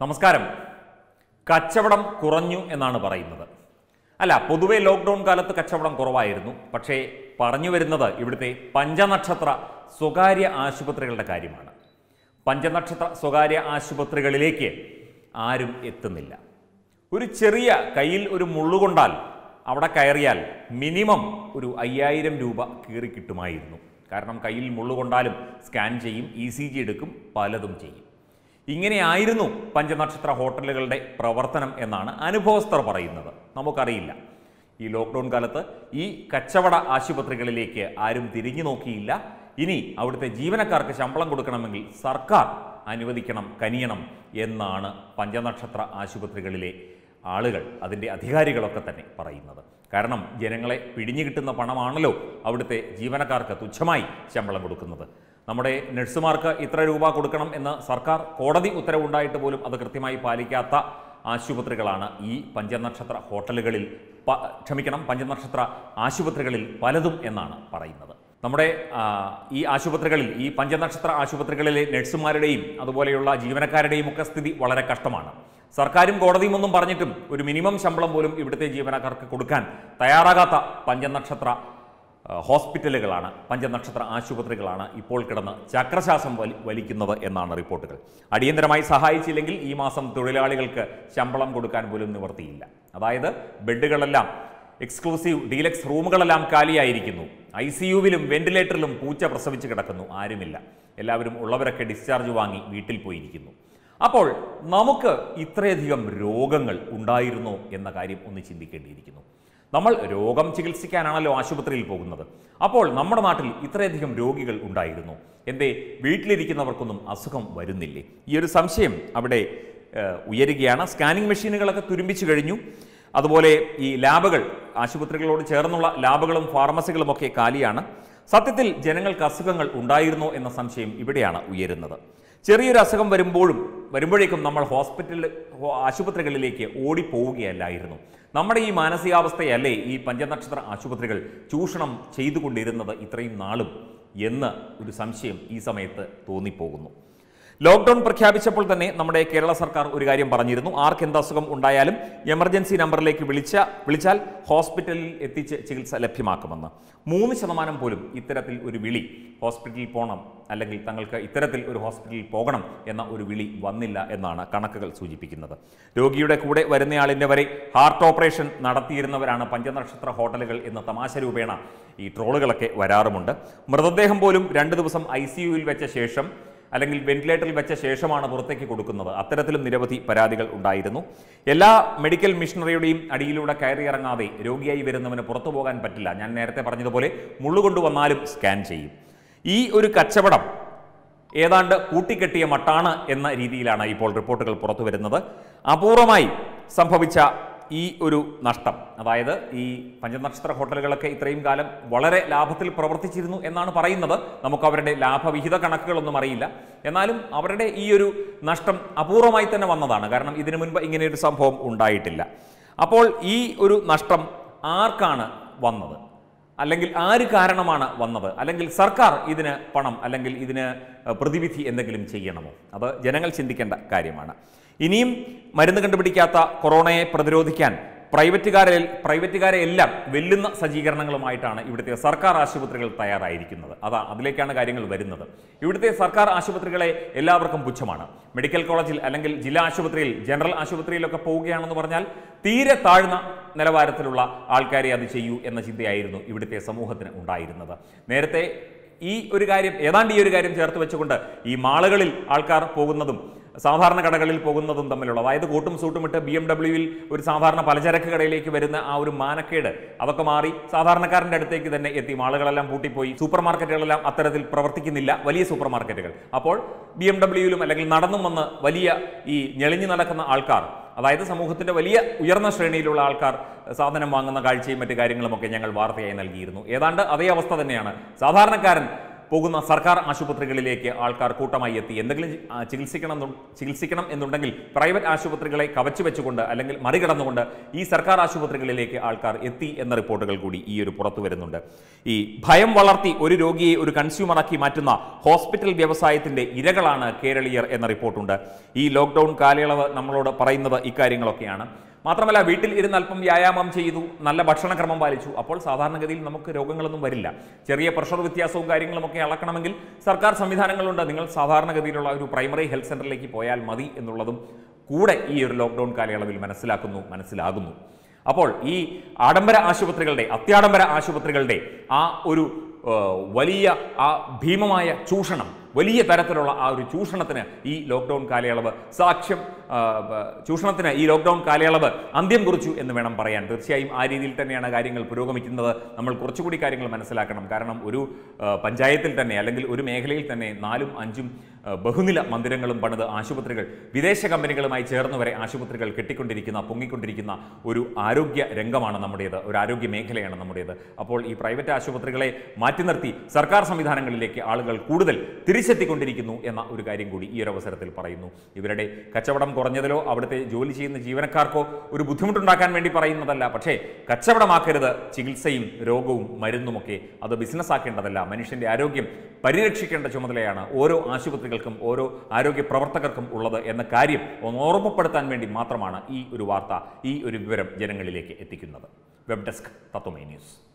നമസ്കാരം കച്ചവടം കുറഞ്ഞു എന്നാണ് പറയുന്നത് അല്ല പൊതുവെ ലോക്ക്ഡൗൺ കാലത്ത് കച്ചവടം കുറവായിരുന്നു പക്ഷേ പറഞ്ഞു വരുന്നത് ഇവിടുത്തെ പഞ്ചനക്ഷത്ര സ്വകാര്യ ആശുപത്രികളുടെ കാര്യമാണ് പഞ്ചനക്ഷത്ര സ്വകാര്യ ആശുപത്രികളിലേക്ക് ആരും എത്തുന്നില്ല ഒരു ചെറിയ കയ്യിൽ ഒരു മുള്ളുകൊണ്ടാൽ അവിടെ കയറിയാൽ മിനിമം ഒരു അയ്യായിരം രൂപ കീറി കിട്ടുമായിരുന്നു കാരണം കയ്യിൽ മുള്ളുകൊണ്ടാലും സ്കാൻ ചെയ്യും ഇ സി ജി എടുക്കും പലതും ചെയ്യും ഇങ്ങനെയായിരുന്നു പഞ്ചനക്ഷത്ര ഹോട്ടലുകളുടെ പ്രവർത്തനം എന്നാണ് അനുഭവസ്ഥർ പറയുന്നത് നമുക്കറിയില്ല ഈ ലോക്ക്ഡൗൺ കാലത്ത് ഈ കച്ചവട ആശുപത്രികളിലേക്ക് ആരും തിരിഞ്ഞു നോക്കിയില്ല ഇനി അവിടുത്തെ ജീവനക്കാർക്ക് ശമ്പളം കൊടുക്കണമെങ്കിൽ സർക്കാർ അനുവദിക്കണം കനിയണം എന്നാണ് പഞ്ചനക്ഷത്ര ആശുപത്രികളിലെ ആളുകൾ അതിൻ്റെ അധികാരികളൊക്കെ തന്നെ പറയുന്നത് കാരണം ജനങ്ങളെ പിടിഞ്ഞു കിട്ടുന്ന പണമാണല്ലോ അവിടുത്തെ ജീവനക്കാർക്ക് തുച്ഛമായി ശമ്പളം കൊടുക്കുന്നത് നമ്മുടെ നഴ്സുമാർക്ക് ഇത്ര രൂപ കൊടുക്കണം എന്ന് സർക്കാർ കോടതി ഉത്തരവുണ്ടായിട്ട് പോലും അത് കൃത്യമായി പാലിക്കാത്ത ആശുപത്രികളാണ് ഈ പഞ്ചനക്ഷത്ര ഹോട്ടലുകളിൽ പ- ക്ഷമിക്കണം പഞ്ചനക്ഷത്ര ആശുപത്രികളിൽ പലതും എന്നാണ് പറയുന്നത് നമ്മുടെ ആ, ഈ ആശുപത്രികളിൽ ഈ പഞ്ചനക്ഷത്ര ആശുപത്രികളിലെ നഴ്സുമാരുടെയും അതുപോലെയുള്ള ജീവനക്കാരുടെയും ഒക്കെ സ്ഥിതി വളരെ കഷ്ടമാണ് സർക്കാരും കോടതിയും ഒന്നും പറഞ്ഞിട്ടും ഒരു മിനിമം ശമ്പളം പോലും ഇവിടുത്തെ ജീവനക്കാർക്ക് കൊടുക്കാൻ തയ്യാറാകാത്ത പഞ്ചനക്ഷത്ര ആ, ഹോസ്പിറ്റലുകളാണ് പഞ്ചനക്ഷത്ര ആശുപത്രികളാണ് ഇപ്പോൾ കിടന്ന് ചക്രശ്വാസം വലി വലിക്കുന്നത് എന്നാണ് റിപ്പോർട്ടുകൾ അടിയന്തരമായി സഹായിച്ചില്ലെങ്കിൽ ഈ മാസം തൊഴിലാളികൾക്ക് ശമ്പളം കൊടുക്കാൻ പോലും നിവർത്തിയില്ല അതായത് ബെഡുകളെല്ലാം എക്സ്ക്ലൂസീവ് ഡീലക്സ് റൂമുകളെല്ലാം കാലിയായിരിക്കുന്നു ഐ സി യുവിലും വെന്റിലേറ്ററിലും പൂച്ച പ്രസവിച്ച് കിടക്കുന്നു ആരുമില്ല എല്ലാവരും ഉള്ളവരൊക്കെ ഡിസ്ചാർജ് വാങ്ങി വീട്ടിൽ പോയിരിക്കുന്നു അപ്പോൾ നമുക്ക് ഇത്രയധികം രോഗങ്ങൾ ഉണ്ടായിരുന്നോ എന്ന കാര്യം ഒന്ന് ചിന്തിക്കേണ്ടിയിരിക്കുന്നു നമ്മൾ രോഗം ചികിത്സിക്കാനാണല്ലോ ആശുപത്രിയിൽ പോകുന്നത് അപ്പോൾ നമ്മുടെ നാട്ടിൽ ഇത്രയധികം രോഗികൾ ഉണ്ടായിരുന്നു എന്തേ വീട്ടിലിരിക്കുന്നവർക്കൊന്നും അസുഖം വരുന്നില്ലേ ഈ ഒരു സംശയം അവിടെ ഏഹ്, ഉയരുകയാണ് സ്കാനിംഗ് മെഷീനുകളൊക്കെ തുരുമ്പിച്ചു കഴിഞ്ഞു അതുപോലെ ഈ ലാബുകൾ ആശുപത്രികളോട് ചേർന്നുള്ള ലാബുകളും ഫാർമസികളും ഒക്കെ കാലിയാണ് സത്യത്തിൽ ജനങ്ങൾക്ക് അസുഖങ്ങൾ ഉണ്ടായിരുന്നോ എന്ന സംശയം ഇവിടെയാണ് ഉയരുന്നത് ചെറിയൊരു അസുഖം വരുമ്പോഴും വരുമ്പോഴേക്കും നമ്മൾ ഹോസ്പിറ്റൽ ഹോ- ആശുപത്രികളിലേക്ക് ഓടിപ്പോവുകയല്ലായിരുന്നു നമ്മുടെ ഈ മാനസികാവസ്ഥയല്ലേ ഈ പഞ്ചനക്ഷത്ര ആശുപത്രികൾ ചൂഷണം ചെയ്തുകൊണ്ടിരുന്നത് ഇത്രയും നാളും എന്ന് ഒരു സംശയം ഈ സമയത്ത് തോന്നിപ്പോകുന്നു ലോക്ക്ഡൌൺ പ്രഖ്യാപിച്ചപ്പോൾ തന്നെ നമ്മുടെ കേരള സർക്കാർ ഒരു കാര്യം പറഞ്ഞിരുന്നു ആർക്ക് എന്ത് അസുഖം ഉണ്ടായാലും എമർജൻസി നമ്പറിലേക്ക് വിളിച്ച വിളിച്ചാൽ ഹോസ്പിറ്റലിൽ എത്തിച്ച് ചികിത്സ ലഭ്യമാക്കുമെന്ന് മൂന്ന് ശതമാനം പോലും ഇത്തരത്തിൽ ഒരു വിളി ഹോസ്പിറ്റലിൽ പോകണം അല്ലെങ്കിൽ തങ്ങൾക്ക് ഇത്തരത്തിൽ ഒരു ഹോസ്പിറ്റലിൽ പോകണം എന്ന ഒരു വിളി വന്നില്ല എന്നാണ് കണക്കുകൾ സൂചിപ്പിക്കുന്നത് രോഗിയുടെ കൂടെ വരുന്നയാളിൻ്റെ വരെ ഹാർട്ട് ഓപ്പറേഷൻ നടത്തിയിരുന്നവരാണ് പഞ്ചനക്ഷത്ര ഹോട്ടലുകൾ എന്ന തമാശ രൂപേണ ഈ ട്രോളുകളൊക്കെ വരാറുമുണ്ട് മൃതദേഹം പോലും രണ്ട് ദിവസം ഐ സി യുവിൽ വെച്ച ശേഷം അല്ലെങ്കിൽ വെന്റിലേറ്ററിൽ വെച്ച ശേഷമാണ് പുറത്തേക്ക് കൊടുക്കുന്നത് അത്തരത്തിലും നിരവധി പരാതികൾ ഉണ്ടായിരുന്നു എല്ലാ മെഡിക്കൽ മിഷനറിയുടെയും അടിയിലൂടെ കയറിയിറങ്ങാതെ രോഗിയായി വരുന്നവന് പുറത്തു പോകാൻ പറ്റില്ല ഞാൻ നേരത്തെ പറഞ്ഞതുപോലെ മുള്ളുകൊണ്ടുവന്നാലും സ്കാൻ ചെയ്യും ഈ ഒരു കച്ചവടം ഏതാണ്ട് കൂട്ടിക്കെട്ടിയ മട്ടാണ് എന്ന രീതിയിലാണ് ഇപ്പോൾ റിപ്പോർട്ടുകൾ പുറത്തു വരുന്നത് അപൂർവമായി സംഭവിച്ച ഈ ഒരു നഷ്ടം അതായത് ഈ പഞ്ചനക്ഷത്ര ഹോട്ടലുകളൊക്കെ ഇത്രയും കാലം വളരെ ലാഭത്തിൽ പ്രവർത്തിച്ചിരുന്നു എന്നാണ് പറയുന്നത് നമുക്ക് അവരുടെ ലാഭവിഹിത കണക്കുകളൊന്നും അറിയില്ല എന്നാലും അവരുടെ ഈ ഒരു നഷ്ടം അപൂർവമായി തന്നെ വന്നതാണ് കാരണം ഇതിനു മുൻപ് ഇങ്ങനെയൊരു സംഭവം ഉണ്ടായിട്ടില്ല അപ്പോൾ ഈ ഒരു നഷ്ടം ആർക്കാണ് വന്നത് അല്ലെങ്കിൽ ആര് കാരണമാണ് വന്നത് അല്ലെങ്കിൽ സർക്കാർ ഇതിന് പണം അല്ലെങ്കിൽ ഇതിന് ഏഹ്, പ്രതിവിധി എന്തെങ്കിലും ചെയ്യണമോ അത് ജനങ്ങൾ ചിന്തിക്കേണ്ട കാര്യമാണ് ഇനിയും മരുന്ന് കണ്ടുപിടിക്കാത്ത കൊറോണയെ പ്രതിരോധിക്കാൻ പ്രൈവറ്റുകാരെ പ്രൈവറ്റുകാരെ എല്ലാം വെല്ലുന്ന സജ്ജീകരണങ്ങളുമായിട്ടാണ് ഇവിടുത്തെ സർക്കാർ ആശുപത്രികൾ തയ്യാറായിരിക്കുന്നത് അതാ അതിലേക്കാണ് കാര്യങ്ങൾ വരുന്നത് ഇവിടുത്തെ സർക്കാർ ആശുപത്രികളെ എല്ലാവർക്കും പുച്ഛമാണ് മെഡിക്കൽ കോളേജിൽ അല്ലെങ്കിൽ ജില്ലാ ആശുപത്രിയിൽ ജനറൽ ആശുപത്രിയിലൊക്കെ പോവുകയാണെന്ന് പറഞ്ഞാൽ തീരെ താഴ്ന്ന നിലവാരത്തിലുള്ള ആൾക്കാരെ അത് ചെയ്യൂ എന്ന ചിന്തയായിരുന്നു ഇവിടുത്തെ സമൂഹത്തിന് ഉണ്ടായിരുന്നത് നേരത്തെ ഈ ഒരു കാര്യം ഏതാണ്ട് ഈ ഒരു കാര്യം ചേർത്ത് വെച്ചുകൊണ്ട് ഈ മാളുകളിൽ ആൾക്കാർ പോകുന്നതും സാധാരണ കടകളിൽ പോകുന്നതും തമ്മിലുള്ള അതായത് കൂട്ടും സൂട്ടും ഇട്ട് ബി എം ഡബ്ല്യുവിൽ ഒരു സാധാരണ പലചരക്ക് കടയിലേക്ക് വരുന്ന ആ ഒരു മാനക്കേട് അതൊക്കെ മാറി സാധാരണക്കാരൻ്റെ അടുത്തേക്ക് തന്നെ എത്തി മാളുകളെല്ലാം പൂട്ടിപ്പോയി സൂപ്പർ മാർക്കറ്റുകളെല്ലാം അത്തരത്തിൽ പ്രവർത്തിക്കുന്നില്ല വലിയ സൂപ്പർ മാർക്കറ്റുകൾ അപ്പോൾ ബി എം ഡബ്ല്യുവിലും അല്ലെങ്കിൽ നടന്നും വന്ന് വലിയ ഈ ഞെളിഞ്ഞു നടക്കുന്ന ആൾക്കാർ അതായത് സമൂഹത്തിന്റെ വലിയ ഉയർന്ന ശ്രേണിയിലുള്ള ആൾക്കാർ സാധനം വാങ്ങുന്ന കാഴ്ചയും മറ്റു കാര്യങ്ങളുമൊക്കെ ഞങ്ങൾ വാർത്തയായി നൽകിയിരുന്നു ഏതാണ്ട് അതേ അവസ്ഥ തന്നെയാണ് സാധാരണക്കാരൻ പോകുന്ന സർക്കാർ ആശുപത്രികളിലേക്ക് ആൾക്കാർ കൂട്ടമായി എത്തി എന്തെങ്കിലും ആ, ചികിത്സിക്കണം എന്നു- ചികിത്സിക്കണം എന്നുണ്ടെങ്കിൽ പ്രൈവറ്റ് ആശുപത്രികളെ കവച്ചു വെച്ചുകൊണ്ട് അല്ലെങ്കിൽ മറികടന്നുകൊണ്ട് ഈ സർക്കാർ ആശുപത്രികളിലേക്ക് ആൾക്കാർ എത്തി എന്ന റിപ്പോർട്ടുകൾ കൂടി ഈ ഒരു പുറത്തു വരുന്നുണ്ട് ഈ ഭയം വളർത്തി ഒരു രോഗിയെ ഒരു കൺസ്യൂമറാക്കി മാറ്റുന്ന ഹോസ്പിറ്റൽ വ്യവസായത്തിന്റെ ഇരകളാണ് കേരളീയർ എന്ന റിപ്പോർട്ടുണ്ട് ഈ ലോക്ക്ഡൌൺ കാലയളവ് നമ്മളോട് പറയുന്നത് ഇക്കാര്യങ്ങളൊക്കെയാണ് മാത്രമല്ല വീട്ടിൽ ഇരുന്ന് അല്പം വ്യായാമം ചെയ്തു നല്ല ഭക്ഷണക്രമം പാലിച്ചു അപ്പോൾ സാധാരണഗതിയിൽ നമുക്ക് രോഗങ്ങളൊന്നും വരില്ല ചെറിയ പ്രഷർ വ്യത്യാസവും കാര്യങ്ങളും ഒക്കെ അളക്കണമെങ്കിൽ സർക്കാർ സംവിധാനങ്ങളുണ്ട് നിങ്ങൾ സാധാരണഗതിയിലുള്ള ഒരു പ്രൈമറി ഹെൽത്ത് സെന്ററിലേക്ക് പോയാൽ മതി എന്നുള്ളതും കൂടെ ഈ ഒരു ലോക്ക്ഡൗൺ കാലയളവിൽ മനസ്സിലാക്കുന്നു മനസ്സിലാകുന്നു അപ്പോൾ ഈ ആഡംബര ആശുപത്രികളുടെ അത്യാഡംബര ആശുപത്രികളുടെ ആ ഒരു ഏഹ്, വലിയ ആ ഭീമമായ ചൂഷണം വലിയ തരത്തിലുള്ള ആ ഒരു ചൂഷണത്തിന് ഈ ലോക്ക്ഡൗൺ കാലയളവ് സാക്ഷ്യം ആ, ബ- ചൂഷണത്തിന് ഈ ലോക്ക്ഡൗൺ കാലയളവ് അന്ത്യം കുറിച്ചു എന്ന് വേണം പറയാൻ തീർച്ചയായും ആ രീതിയിൽ തന്നെയാണ് കാര്യങ്ങൾ പുരോഗമിക്കുന്നത് നമ്മൾ കുറച്ചുകൂടി കാര്യങ്ങൾ മനസ്സിലാക്കണം കാരണം ഒരു ആ, പഞ്ചായത്തിൽ തന്നെ അല്ലെങ്കിൽ ഒരു മേഖലയിൽ തന്നെ നാലും അഞ്ചും ആ, ബഹുനില മന്ദിരങ്ങളും പണിത് ആശുപത്രികൾ വിദേശ കമ്പനികളുമായി ചേർന്ന് വരെ ആശുപത്രികൾ കെട്ടിക്കൊണ്ടിരിക്കുന്ന പൊങ്ങിക്കൊണ്ടിരിക്കുന്ന ഒരു ആരോഗ്യ രംഗമാണ് നമ്മുടേത് ഒരു ആരോഗ്യ മേഖലയാണ് നമ്മുടേത് അപ്പോൾ ഈ പ്രൈവറ്റ് ആശുപത്രികളെ മാറ്റി നിർത്തി സർക്കാർ സംവിധാനങ്ങളിലേക്ക് ആളുകൾ കൂടുതൽ തിരിച്ചെത്തിക്കൊണ്ടിരിക്കുന്നു എന്ന ഒരു കാര്യം കൂടി ഈ ഒരു അവസരത്തിൽ പറയുന്നു ഇവരുടെ കച്ചവടം കുറഞ്ഞതിലോ അവിടുത്തെ ജോലി ചെയ്യുന്ന ജീവനക്കാർക്കോ ഒരു ബുദ്ധിമുട്ടുണ്ടാക്കാൻ വേണ്ടി പറയുന്നതല്ല പക്ഷേ കച്ചവടമാക്കരുത് ചികിത്സയും രോഗവും മരുന്നുമൊക്കെ അത് ബിസിനസ് ആക്കേണ്ടതല്ല മനുഷ്യന്റെ ആരോഗ്യം പരിരക്ഷിക്കേണ്ട ചുമതലയാണ് ഓരോ ആശുപത്രികൾക്കും ഓരോ ആരോഗ്യ പ്രവർത്തകർക്കും ഉള്ളത് എന്ന കാര്യം ഒന്ന് ഓർമ്മപ്പെടുത്താൻ വേണ്ടി മാത്രമാണ് ഈ ഒരു വാർത്ത ഈ ഒരു വിവരം ജനങ്ങളിലേക്ക് എത്തിക്കുന്നത് വെബ് ഡെസ്ക് തത്വമൈ ന്യൂസ്